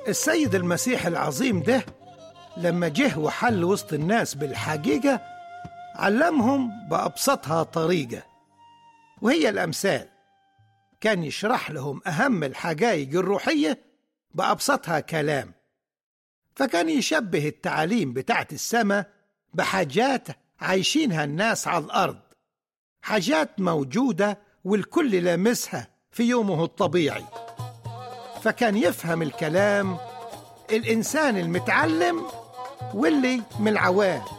السيد المسيح العظيم ده لما جه وحل وسط الناس بالحقيقة علمهم بأبسطها طريقة وهي الأمثال كان يشرح لهم أهم الحقائق الروحية بأبسطها كلام فكان يشبه التعاليم بتاعت السماء بحاجات عايشينها الناس على الأرض حاجات موجودة والكل لامسها في يومه الطبيعي فكان يفهم الكلام الإنسان المتعلم واللي من العوام